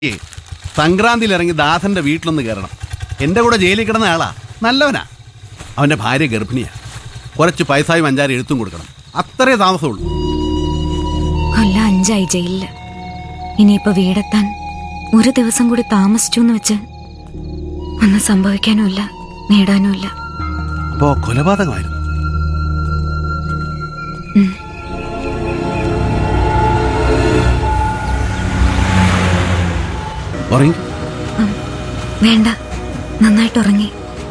ഏ, സംക്രാന്തിയിൽ ഇറങ്ങി ദാസന്റെ വീട്ടിലൊന്ന് കയറണം എന്റെ കൂടെ ജയിലിൽ കിടന്ന ആളാ നല്ലവനാ അവന്റെ ഭാര്യ ഗർഭിണിയാ കുറച്ച് പൈസായും അഞ്ചാറ് എഴുത്തും കൊടുക്കണം അത്രേ താമസമുള്ളൂ കൊല്ലം അഞ്ചായി ജയിലില് ഇനിയിപ്പോ വീടെത്താൻ ഒരു ദിവസം കൂടി താമസിച്ചു എന്ന് വെച്ച് ഒന്നും സംഭവിക്കാനുമില്ല നേടാനുമില്ല അപ്പോ കൊലപാതകമായിരുന്നു ഉറങ്ങി ഉം, വേണ്ട നന്നായിട്ട് ഉറങ്ങി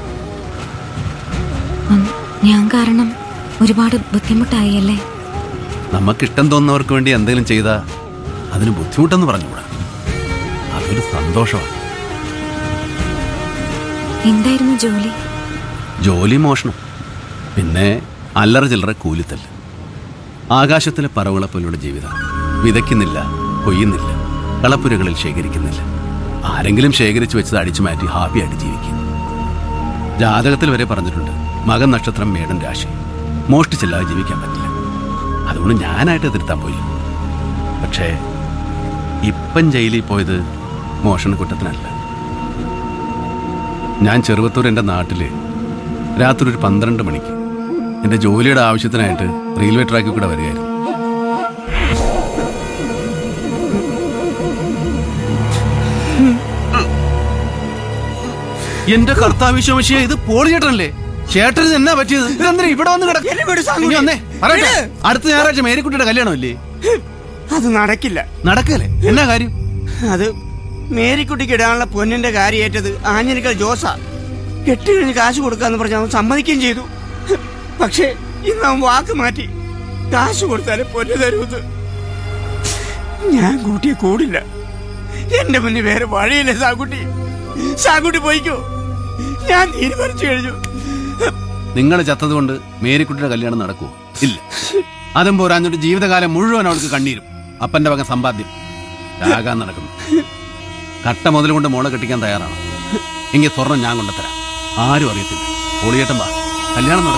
ഉം, ഞാൻ കാരണം ഒരുപാട് ബുദ്ധിമുട്ടായി അല്ലേ നമുക്കിഷ്ടം തോന്നുന്നവർക്ക് വേണ്ടി എന്തെങ്കിലും ചെയ്താ അതിന് ബുദ്ധിമുട്ടെന്ന് പറഞ്ഞുകൂടാ അതൊരു സന്തോഷമാണ് എന്തായിരുന്നു ജോലി ജോലി മോഷണം പിന്നെ അല്ലറ ചില്ലറ കൂലിത്തല്ല് ആകാശത്തിലെ പറവുകളെ പോലുള്ള ജീവിതം വിതയ്ക്കുന്നില്ല കൊയ്യുന്നില്ല കളപ്പുരകളിൽ ശേഖരിക്കുന്നില്ല ആരെങ്കിലും ശേഖരിച്ചു വെച്ചത് അടിച്ചു മാറ്റി ഹാപ്പിയായിട്ട് ജീവിക്കും ജാതകത്തിൽ വരെ പറഞ്ഞിട്ടുണ്ട് മകൻ നക്ഷത്രം മേടൻ രാശി മോഷ്ടിച്ചില്ലാതെ ജീവിക്കാൻ പറ്റില്ല അതുകൊണ്ട് ഞാനായിട്ട് തിരുത്താൻ പോയി പക്ഷേ ഇപ്പം ജയിലിൽ പോയത് മോഷണക്കുറ്റത്തിനല്ല ഞാൻ ചെറുവത്തൂർ എൻ്റെ നാട്ടിൽ രാത്രി ഒരു പന്ത്രണ്ട് മണിക്ക് എൻ്റെ ജോലിയുടെ ആവശ്യത്തിനായിട്ട് റെയിൽവേ ട്രാക്കിൽ കൂടെ വരികയായിരുന്നു എന്റെ കർത്താവിശ്വമശിയ ഇത് പോളി ചേട്ടനല്ലേ ചേട്ടന് എന്നാ പറ്റിയത് ഇതെന്തിനാ ഇവിടെ വന്ന് കിടക്ക- എന്നെ വിട് സാങ്കുട്ടി. ഇനി വന്നേ പറയട്ടെ വിട്. അടുത്ത ഞായറാഴ്ച മേരിക്കുട്ടിയുടെ കല്യാണമല്ലേ അത് നടക്കില്ല നടക്കല്ലേ എന്നാ കാര്യം അത് മേരിക്കുട്ടിക്ക് ഇടാനുള്ള പൊന്നിന്റെ കാര്യേറ്റത് ആഞ്ഞിലിക്കൽ ജോസാ കെട്ട് കഴിഞ്ഞ് കാശ് കൊടുക്കാന്ന് പറഞ്ഞ് അവൻ സമ്മതിക്കുകയും ചെയ്തു പക്ഷേ ഇന്ന് അവൻ വാക്ക് മാറ്റി കാശ് കൊടുത്താലേ പൊന്നു തരൂന്ന് ഞാൻ കൂട്ടിയെ കൂടില്ല എന്റെ മുന്നിൽ വേറെ വഴിയില്ല സാക്കുട്ടി സാക്കുട്ടി പോയിക്കോ ഞാൻ തീരുമാനിച്ചു കഴിഞ്ഞു നിങ്ങൾ ചത്തതുകൊണ്ട് മേരിക്കുട്ടിയുടെ കല്യാണം നടക്കുമോ ഇല്ല അതും പോരാഞ്ഞിട്ട് ജീവിതകാലം മുഴുവൻ അവൾക്ക് കണ്ണീരും അപ്പന്റെ വക സമ്പാദ്യം രാഗാൻ നടക്കുന്നു കട്ട മുതൽ കൊണ്ട് മോളെ കെട്ടിക്കാൻ തയ്യാറാണ് എങ്കിൽ സ്വർണം ഞാൻ കൊണ്ടുതരാം ആരും അറിയത്തില്ല പൊളിയേട്ടൻ വാ കല്യാണം നടക്കും